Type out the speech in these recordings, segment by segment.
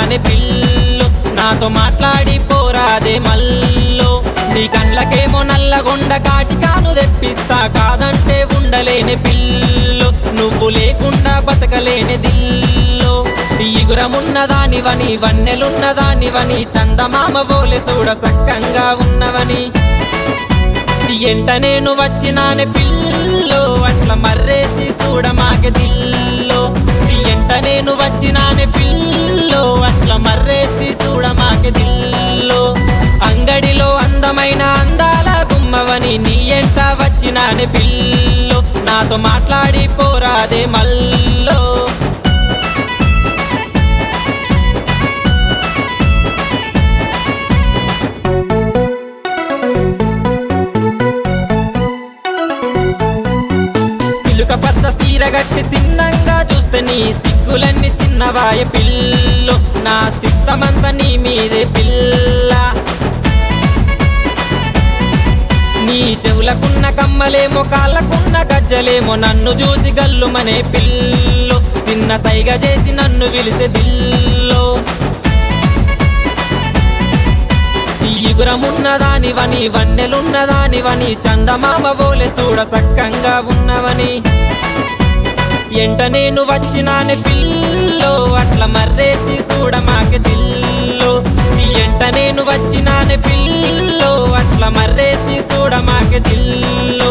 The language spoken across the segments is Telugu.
వచ్చినానే పిల్లు నాతో మాట్లాడి పోరాదే మల్లో నీ కండ్లకేమో నల్లగొండ కాటికాను తెప్పిస్తా కాదంటే ఉండలేని పిల్లు నువ్వు లేకుండా బతకలేని దిల్లో ఇగురమున్నదానివని వన్నెలున్నదానివని చందమామ బోలె చూడ సక్కంగా ఉన్నవని ఎంట నేను వచ్చినానే పిల్లో అట్లా మర్రేసి చూడమాకే దిల్లో ఎంట నేను వచ్చినానే పిల్లో అట్లా మర్రేసి చూడమాకే దిల్లో అంగడిలో అందమైన అందాల గుమ్మవని నీ ఎంట వచ్చినానే పిల్లో నాతో మాట్లాడి పోరాదే మల్లో సిలుక పచ్చ సీరగట్టి సిన్నంగా చూస్తే నీ సిగ్గులన్నీ సిన్నవాయ పిల్లు నా సిత్తమంతా నీ మీదే పిల్ల నీ చెవులకున్న కమ్మలేమో కాళ్ళకున్న గజ్జలేమో నన్ను చూసి గల్లుమనే పిల్లు చిన్న సైగ చేసి నన్ను విలిసే దిల్లో ఇగురమున్నదానివని వన్నెలున్నదానివని చందమామ బోలె చూడ సక్కంగా ఉన్నవని ఎంట నేను వచ్చినానే పిల్లో అట్లా మర్రేసి చూడమాకే దిల్లో ఎంట నేను వచ్చినానే పిల్లో అట్లా మర్రేసి చూడమాకే దిల్లో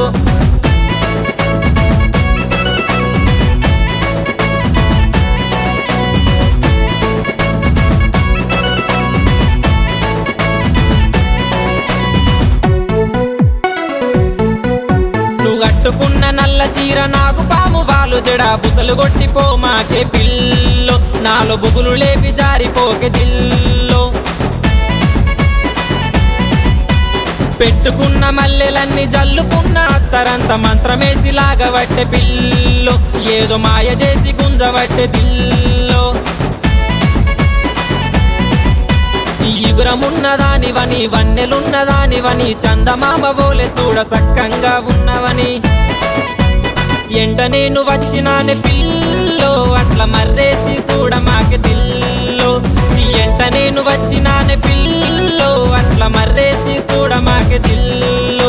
నువ్వు కట్టుకున్న నల్ల చీర నాకు పాము వాలు జడ బుసలు కొట్టిపో మాకే పిల్లో నాలో బుగులు లేపి జారిపోకే దిల్లో పెట్టుకున్న మల్లెలన్నీ జల్లుకున్న అత్తరంత మంత్రమేసి లాగబట్టే పిల్లో ఏదో మాయ చేసి గుంజబట్టే దిల్లో ఇగురమున్నదానివని వన్నెలున్నదానివని చందమామ బోలె చూడ సక్కంగా ఉన్నవని ఎంట నేను వచ్చినానే పిల్లో అట్లా మర్రేసి చూడమాకే దిల్లో ఎంట నేను వచ్చినానే పిల్లో అట్లా మర్రేసి చూడమాకే దిల్లో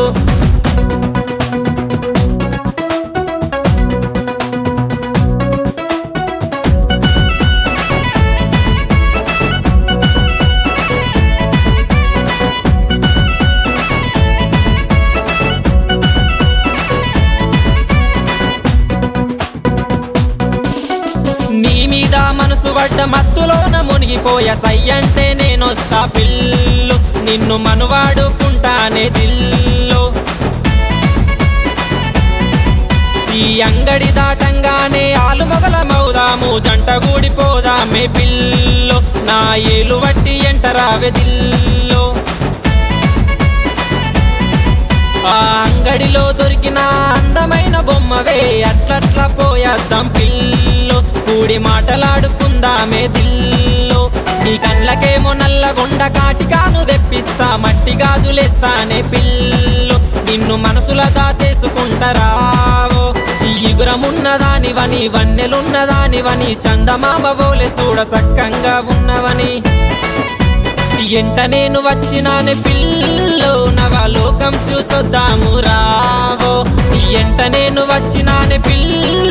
నీ మీద మనసు పడ్డ మత్తులోన మునిగిపోయా సై అంటే నేనొస్తా పిల్లు నిన్ను మనువాడుకుంటానే దిల్లో ఈ అంగడి దాటంగానే ఆలుమొగల మౌదాము జంట గూడిపోదామే పిల్లో నా ఏలు వట్టి ఎంటరావే దిల్లో ఆ అంగడిలో దొరికిన అందమైన బొమ్మవే అట్లట్లా పోయేద్దాం పిల్లో కూడి మాటలాడుకుందామే దిల్లో నీ కళ్ళకేమో నల్లగొండ కాటికాను తెప్పిస్తా మట్టి గాజులేస్తానే పిల్లో నిన్ను మనసుల దాచేసుకుంటరావో ఇగురమున్నదానివని వన్నెలున్నదానివని చందమామ బోలె చూడ సక్కంగా ఉన్నవని ఎంట నేను వచ్చినానే పిల్లో నవలోకం చూసొద్దాము రావో ఎంట నేను వచ్చినానే పిల్ల